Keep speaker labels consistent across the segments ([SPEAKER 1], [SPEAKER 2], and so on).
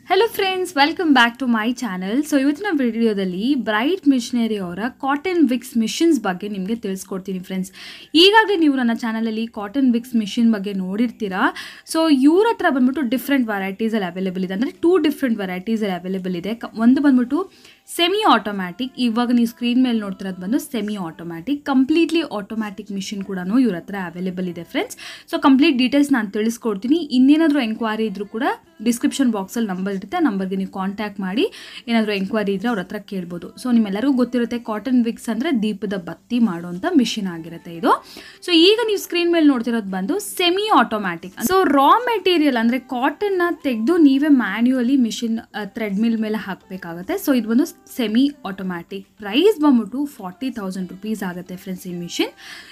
[SPEAKER 1] hello friends welcome back to my channel so ಇವತ್ತಿನ ವಿಡಿಯೋದಲ್ಲಿ Bright machinery ಅವರ cotton wicks machines ಬಗ್ಗೆ ನಿಮಗೆ ತಿಳಿಸ್ಕೊಡ್ತೀನಿ ಫ್ರೆಂಡ್ಸ್ ಈಗಾಗಲೇ ನೀವು ನನ್ನ ಚಾನಲಲ್ಲಿ ಕಾಟನ್ ವಿಕ್ಸ್ ಮಿಷಿನ್ ಬಗ್ಗೆ ನೋಡಿರ್ತೀರಾ ಸೊ ಇವ್ರ ಹತ್ರ ಬಂದ್ಬಿಟ್ಟು ಡಿಫ್ರೆಂಟ್ ವೆರೈಟೀಸಲ್ಲಿ ಅವೈಲೇಬಲ್ ಇದೆ ಅಂದರೆ ಟೂ ಡಿಫ್ರೆಂಟ್ ವೆರೈಟೀಸಲ್ಲಿ ಅವೈಲೇಬಲ್ ಇದೆ ಕ- ಒಂದು ಬಂದ್ಬಿಟ್ಟು ಸೆಮಿ ಆಟೋಮ್ಯಾಟಿಕ್ ಇವಾಗ ನೀವು ಸ್ಕ್ರೀನ್ ಮೇಲೆ ನೋಡ್ತಿರೋದು ಬಂದು semi automatic completely automatic machine ಕೂಡ ಇವ್ರ ಹತ್ರ ಅವೈಲೇಬಲ್ ಇದೆ ಫ್ರೆಂಡ್ಸ್ ಸೊ ಕಂಪ್ಲೀಟ್ ಡೀಟೇಲ್ಸ್ ನಾನು ತಿಳಿಸ್ಕೊಡ್ತೀನಿ ಇನ್ನೇನಾದರೂ ಎಂಕ್ವೈರಿ ಇದ್ರೂ ಕೂಡ ಡಿಸ್ಕ್ರಿಪ್ಷನ್ ಬಾಕ್ಸಲ್ಲಿ ನಂಬರ್ ಇರುತ್ತೆ ನಂಬರ್ಗೆ ನೀವು ಕಾಂಟ್ಯಾಕ್ಟ್ ಮಾಡಿ ಏನಾದರೂ ಎಂಕ್ವೈರಿ ಇದ್ದರೆ ಅವ್ರ ಹತ್ರ ಕೇಳ್ಬೋದು ಸೊ ನಿಮ್ಮೆಲ್ಲರಿಗೂ ಗೊತ್ತಿರುತ್ತೆ ಕಾಟನ್ ವಿಕ್ಸ್ ಅಂದರೆ ದೀಪದ ಬತ್ತಿ ಮಾಡುವಂಥ ಮಿಷಿನ್ ಆಗಿರುತ್ತೆ ಇದು ಸೊ ಈಗ ನೀವು ಸ್ಕ್ರೀನ್ ಮೇಲೆ ನೋಡ್ತಿರೋದು ಬಂದು semi automatic so raw material ಅಂದರೆ ಕಾಟನ್ನ ತೆಗೆದು ನೀವೇ ಮ್ಯಾನ್ಯುವಲಿ ಮಿಷಿನ್ ಥ್ರೆಡ್ ಮಿಲ್ ಮೇಲೆ ಹಾಕಬೇಕಾಗುತ್ತೆ ಸೊ ಇದು ಬಂದು ಸೆಮಿ ಆಟೋಮ್ಯಾಟಿಕ್ ಪ್ರೈಸ್ ಬಂದ್ಬಿಟ್ಟು ಫಾರ್ಟಿ ತೌಸಂಡ್ ರುಪೀಸ್ ಆಗುತ್ತೆ ಫ್ರೆಂಡ್ಸ್ ಈ ಮಿಷಿನ್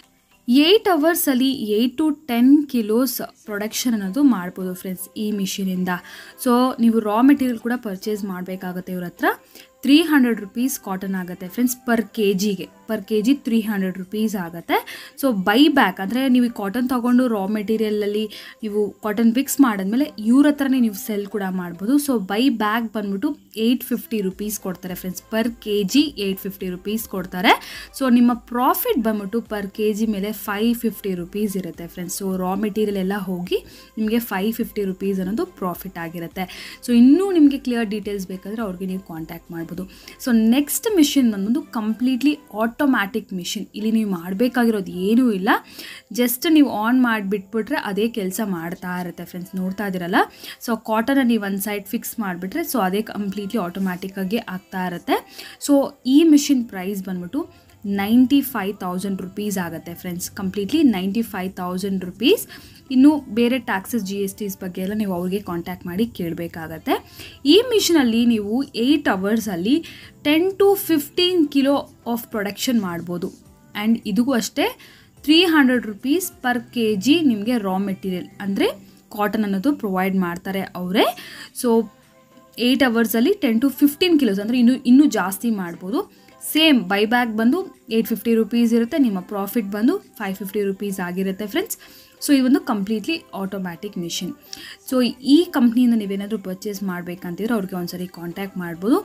[SPEAKER 1] ಏಯ್ಟ್ ಅವರ್ಸಲ್ಲಿ eight to ten kilos production ಅನ್ನೋದು ಮಾಡ್ಬೋದು ಫ್ರೆಂಡ್ಸ್ ಈ ಮಿಷಿನಿಂದ ಸೊ ನೀವು ರಾ ಮೆಟೀರಿಯಲ್ ಕೂಡ ಪರ್ಚೇಸ್ ಮಾಡಬೇಕಾಗುತ್ತೆ ಇವ್ರ ಹತ್ರ ತ್ರೀ ಹಂಡ್ರೆಡ್ ರುಪೀಸ್ ಕಾಟನ್ ಆಗುತ್ತೆ ಫ್ರೆಂಡ್ಸ್ ಪರ್ ಕೆ ಜಿಗೆ per K G three hundred rupees ಆಗುತ್ತೆ ಸೊ ಬೈ ಬ್ಯಾಕ್ ಅಂದರೆ ನೀವು ಕಾಟನ್ ತೊಗೊಂಡು ರಾ ಮೆಟೀರಿಯಲಲ್ಲಿ ನೀವು ಕಾಟನ್ ಪಿಕ್ಸ್ ಮಾಡಿದ್ಮೇಲೆ ಇವ್ರ ಹತ್ರನೇ ನೀವು ಸೆಲ್ ಕೂಡ ಮಾಡ್ಬೋದು ಸೊ ಬೈ ಬ್ಯಾಗ್ ಬಂದ್ಬಿಟ್ಟು ಏಯ್ಟ್ ಫಿಫ್ಟಿ ರುಪೀಸ್ ಕೊಡ್ತಾರೆ friends per K G eight fifty rupees ಕೊಡ್ತಾರೆ ಸೊ ನಿಮ್ಮ ಪ್ರಾಫಿಟ್ ಬಂದ್ಬಿಟ್ಟು ಪರ್ ಕೆ ಜಿ ಮೇಲೆ ಫೈವ್ ಫಿಫ್ಟಿ ರುಪೀಸ್ ಇರುತ್ತೆ ಫ್ರೆಂಡ್ಸ್ ಸೊ ರಾ ಮೆಟೀರಿಯಲ್ ಎಲ್ಲ ಹೋಗಿ ನಿಮಗೆ ಫೈವ್ ಫಿಫ್ಟಿ ರುಪೀಸ್ ಅನ್ನೋದು ಪ್ರಾಫಿಟ್ ಆಗಿರುತ್ತೆ ಸೊ ಇನ್ನೂ ನಿಮಗೆ ಕ್ಲಿಯರ್ ಡೀಟೇಲ್ಸ್ ಬೇಕಾದರೆ ಅವ್ರಿಗೆ ನೀವು ಕಾಂಟ್ಯಾಕ್ಟ್ ಮಾಡ್ಬೋದು ಸೊ ನೆಕ್ಸ್ಟ್ ಮಿಷಿನ್ ಬಂದ್ಬಿಟ್ಟು ಕಂಪ್ಲೀಟ್ಲಿ ಆಟೋಮ್ಯಾಟಿಕ್ ಮಿಷಿನ್ ಇಲ್ಲಿ ನೀವು ಮಾಡಬೇಕಾಗಿರೋದು ಏನೂ ಇಲ್ಲ ಜಸ್ಟ್ ನೀವು ಆನ್ ಮಾಡಿಬಿಟ್ಬಿಟ್ರೆ ಅದೇ ಕೆಲಸ ಮಾಡ್ತಾ ಇರುತ್ತೆ ಫ್ರೆಂಡ್ಸ್ ನೋಡ್ತಾ ಇದ್ದೀರಲ್ಲ ಸೊ ಕಾಟನ್ನ ನೀವು ಒಂದು ಸೈಡ್ ಫಿಕ್ಸ್ ಮಾಡಿಬಿಟ್ರೆ ಸೊ ಅದೇ ಕಂಪ್ಲೀಟ್ಲಿ ಆಟೋಮ್ಯಾಟಿಕ್ಕಾಗಿ ಆಗ್ತಾ ಇರುತ್ತೆ ಸೊ ಈ ಮಿಷಿನ್ ಪ್ರೈಸ್ ಬಂದ್ಬಿಟ್ಟು ನೈಂಟಿ ಫೈವ್ ತೌಸಂಡ್ ರುಪೀಸ್ ಆಗುತ್ತೆ friends completely ninety five thousand rupees ಇನ್ನು ಬೇರೆ ಟ್ಯಾಕ್ಸಸ್ ಜಿ ಎಸ್ ಟಿಸ್ ಬಗ್ಗೆ ಎಲ್ಲ ನೀವು ಅವ್ರಿಗೆ ಕಾಂಟ್ಯಾಕ್ಟ್ ಮಾಡಿ ಕೇಳಬೇಕಾಗತ್ತೆ ಈ ಮಿಷನಲ್ಲಿ ನೀವು ಏಯ್ಟ್ ಅವರ್ಸಲ್ಲಿ ten to fifteen kilo of production ಮಾಡ್ಬೋದು ಆ್ಯಂಡ್ ಇದಕ್ಕೂ ಅಷ್ಟೇ three hundred rupees per K G ನಿಮಗೆ ರಾ ಮೆಟೀರಿಯಲ್ ಅಂದರೆ ಕಾಟನ್ ಅನ್ನೋದು ಪ್ರೊವೈಡ್ ಮಾಡ್ತಾರೆ ಅವರೇ ಸೊ ಏಯ್ಟ್ ಅವರ್ಸಲ್ಲಿ ಟೆನ್ ಟು ಫಿಫ್ಟೀನ್ ಕಿಲೋಸ್ ಅಂದರೆ ಇನ್ನೂ ಇನ್ನೂ ಜಾಸ್ತಿ ಮಾಡ್ಬೋದು ಸೇಮ್ ಬೈ ಬ್ಯಾಗ್ ಬಂದು ಏಯ್ಟ್ ಫಿಫ್ಟಿ ರುಪೀಸ್ ಇರುತ್ತೆ ನಿಮ್ಮ ಪ್ರಾಫಿಟ್ ಬಂದು ಫೈವ್ ಫಿಫ್ಟಿ ರುಪೀಸ್ ಆಗಿರುತ್ತೆ ಫ್ರೆಂಡ್ಸ್ ಸೊ ಈ ಒಂದು ಕಂಪ್ಲೀಟ್ಲಿ ಆಟೋಮ್ಯಾಟಿಕ್ ಮಿಷಿನ್ ಸೊ ಈ ಕಂಪ್ನಿಯಿಂದ ನೀವೇನಾದರೂ ಪರ್ಚೇಸ್ ಮಾಡಬೇಕಂತಿದ್ರೆ ಅವ್ರಿಗೆ ಒಂದ್ಸರಿ ಕಾಂಟ್ಯಾಕ್ಟ್ ಮಾಡ್ಬೋದು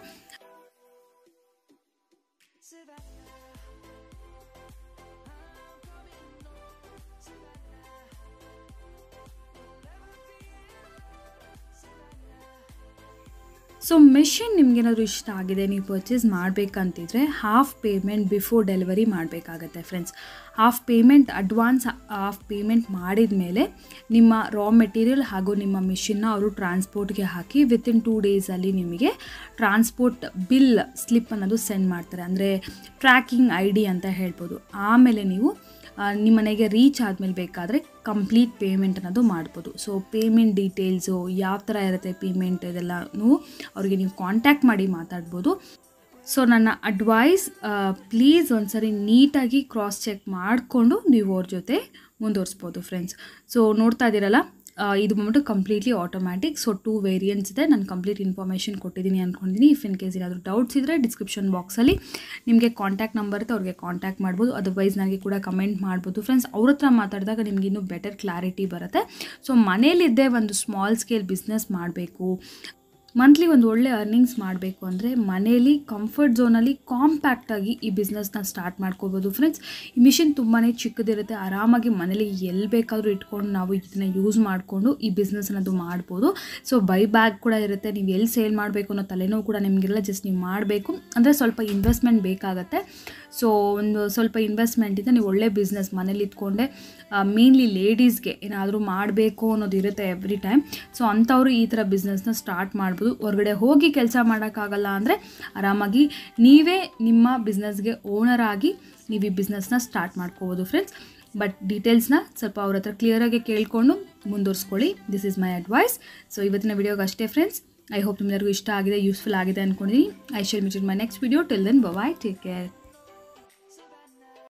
[SPEAKER 1] ಸೊ ಮೆಷಿನ್ ನಿಮ್ಗೇನಾದರೂ ಇಷ್ಟ ಆಗಿದೆ ನೀವು ಪರ್ಚೇಸ್ ಮಾಡಬೇಕಂತಿದ್ರೆ ಹಾಫ್ ಪೇಮೆಂಟ್ ಬಿಫೋರ್ ಡೆಲಿವರಿ ಮಾಡಬೇಕಾಗತ್ತೆ friends half payment advance half payment ಮಾಡಿದ ಮೇಲೆ ನಿಮ್ಮ ರಾ ಮೆಟೀರಿಯಲ್ ಹಾಗೂ ನಿಮ್ಮ ಮಿಷಿನ್ನ ಅವರು ಟ್ರಾನ್ಸ್ಪೋರ್ಟ್ಗೆ ಹಾಕಿ ವಿತಿನ್ ಟೂ ಡೇಸಲ್ಲಿ ನಿಮಗೆ ಟ್ರಾನ್ಸ್ಪೋರ್ಟ್ ಬಿಲ್ ಸ್ಲಿಪ್ ಅನ್ನೋದು ಸೆಂಡ್ ಮಾಡ್ತಾರೆ ಅಂದರೆ ಟ್ರ್ಯಾಕಿಂಗ್ ಐ ಡಿ ಅಂತ ಹೇಳ್ಬೋದು ಆಮೇಲೆ ನೀವು ಆ, ನಿಮ್ಮ ಮನೆಗೆ ರೀಚ್ ಆದಮೇಲೆ ಬೇಕಾದರೆ ಕಂಪ್ಲೀಟ್ ಪೇಮೆಂಟ್ ಅನ್ನೋದು ಮಾಡ್ಬೋದು ಸೊ ಪೇಮೆಂಟ್ ಡೀಟೇಲ್ಸು ಯಾವ ಥರ ಇರುತ್ತೆ ಪೇಮೆಂಟ್ ಇದೆಲ್ಲನೂ ಅವ್ರಿಗೆ ನೀವು ಕಾಂಟ್ಯಾಕ್ಟ್ ಮಾಡಿ ಮಾತಾಡ್ಬೋದು ಸೊ ನನ್ನ ಅಡ್ವೈಸ್ ಪ್ಲೀಸ್ ಒಂದ್ಸರಿ ನೀಟಾಗಿ ಕ್ರಾಸ್ ಚೆಕ್ ಮಾಡಿಕೊಂಡು ನೀವು ಅವ್ರ ಜೊತೆ ಮುಂದುವರಿಸ್ಬೋದು ಫ್ರೆಂಡ್ಸ್ ಸೊ ನೋಡ್ತಾ ಇದ್ದೀರಲ್ಲ ಆ, ಇದು ಬಂದ್ಬಿಟ್ಟು completely automatic so two variants ಇದೆ ನಾನು ಕಂಪ್ಲೀಟ್ ಇನ್ಫಾರ್ಮೇಷನ್ ಕೊಟ್ಟಿದ್ದೀನಿ ಅಂದ್ಕೊಂಡಿದ್ದೀನಿ ಇಫ್ ಇನ್ ಕೇಸ್ ಏನಾದರೂ ಡೌಟ್ಸ್ ಇದ್ದರೆ ಡಿಸ್ಕ್ರಿಪ್ಷನ್ ಬಾಕ್ಸಲ್ಲಿ ನಿಮಗೆ ಕಾಂಟ್ಯಾಕ್ಟ್ ನಂಬರ್ ಇರುತ್ತೆ ಅವ್ರಿಗೆ ಕಾಂಟ್ಯಾಕ್ಟ್ ಮಾಡ್ಬೋದು ಅದರ್ವೈಸ್ ನನಗೆ ಕೂಡ ಕಮೆಂಟ್ ಮಾಡ್ಬೋದು ಫ್ರೆಂಡ್ಸ್ ಅವ್ರ ಹತ್ರ ಮಾತಾಡಿದಾಗ ನಿಮ್ಗೆ ಇನ್ನೂ ಬೆಟರ್ ಕ್ಲಾರಿಟಿ ಬರುತ್ತೆ ಸೊ ಮನೇಲಿದ್ದೇ ಒಂದು ಸ್ಮಾಲ್ ಸ್ಕೇಲ್ ಬಿಸ್ನೆಸ್ ಮಾಡಬೇಕು ಮಂತ್ಲಿ ಒಂದು ಒಳ್ಳೆ ಅರ್ನಿಂಗ್ಸ್ ಮಾಡಬೇಕು ಅಂದರೆ ಮನೇಲಿ ಕಂಫರ್ಟ್ ಝೋನಲ್ಲಿ ಕಾಂಪ್ಯಾಕ್ಟಾಗಿ ಈ ಬಿಸ್ನೆಸ್ನ ಸ್ಟಾರ್ಟ್ ಮಾಡ್ಕೋಬೋದು ಫ್ರೆಂಡ್ಸ್ ಈ ಮಿಷಿನ್ ತುಂಬಾ ಚಿಕ್ಕದಿರುತ್ತೆ ಆರಾಮಾಗಿ ಮನೇಲಿ ಎಲ್ಲಿ ಬೇಕಾದರೂ ಇಟ್ಕೊಂಡು ನಾವು ಇದನ್ನು ಯೂಸ್ ಮಾಡಿಕೊಂಡು ಈ ಬಿಸ್ನೆಸ್ ಅನ್ನೋದು ಮಾಡ್ಬೋದು ಸೊ ಬೈ ಬ್ಯಾಗ್ ಕೂಡ ಇರುತ್ತೆ ನೀವು ಎಲ್ಲಿ ಸೇಲ್ ಮಾಡಬೇಕು ಅನ್ನೋ ತಲೆನೋವು ಕೂಡ ನಿಮಗಿರಲ್ಲ ಜಸ್ಟ್ ನೀವು ಮಾಡಬೇಕು ಅಂದರೆ ಸ್ವಲ್ಪ ಇನ್ವೆಸ್ಟ್ಮೆಂಟ್ ಬೇಕಾಗತ್ತೆ ಸೊ ಒಂದು ಸ್ವಲ್ಪ ಇನ್ವೆಸ್ಟ್ಮೆಂಟಿಂದ ನೀವು ಒಳ್ಳೆ ಬಿಸ್ನೆಸ್ ಮನೇಲಿ ಇಟ್ಕೊಂಡೆ ಮೇನ್ಲಿ ಲೇಡೀಸ್ಗೆ ಏನಾದರೂ ಮಾಡಬೇಕು ಅನ್ನೋದು ಇರುತ್ತೆ ಎವ್ರಿ ಟೈಮ್ ಸೊ ಅಂಥವ್ರು ಈ ಥರ ಬಿಸ್ನೆಸ್ನ ಸ್ಟಾರ್ಟ್ ಮಾಡ್ಬೋದು ಹೊರಗಡೆ ಹೋಗಿ ಕೆಲಸ ಮಾಡೋಕ್ಕಾಗಲ್ಲ ಅಂದರೆ ಆರಾಮಾಗಿ ನೀವೇ ನಿಮ್ಮ ಬಿಸ್ನೆಸ್ಗೆ ಓನರ್ ಆಗಿ ನೀವು ಈ ಬಿಸ್ನೆಸ್ನ ಸ್ಟಾರ್ಟ್ ಮಾಡ್ಕೋಬೋದು ಫ್ರೆಂಡ್ಸ್ ಬಟ್ ಡೀಟೇಲ್ಸ್ನ ಸ್ವಲ್ಪ ಅವ್ರ ಹತ್ರ ಕ್ಲಿಯರಾಗಿ ಕೇಳಿಕೊಂಡು ಮುಂದುವರಿಸ್ಕೊಳ್ಳಿ this is my advice so ಇವತ್ತಿನ ವಿಡಿಯೋಗೆ ಅಷ್ಟೇ ಫ್ರೆಂಡ್ಸ್ ಐ ಹೋಪ್ ನಿಮ್ಮೆಲ್ಲರಿಗೂ ಇಷ್ಟ ಆಗಿದೆ ಯೂಸ್ಫುಲ್ ಆಗಿದೆ ಅಂದ್ಕೊಂಡಿದ್ದೀನಿ I shall meet my next video till then bye take care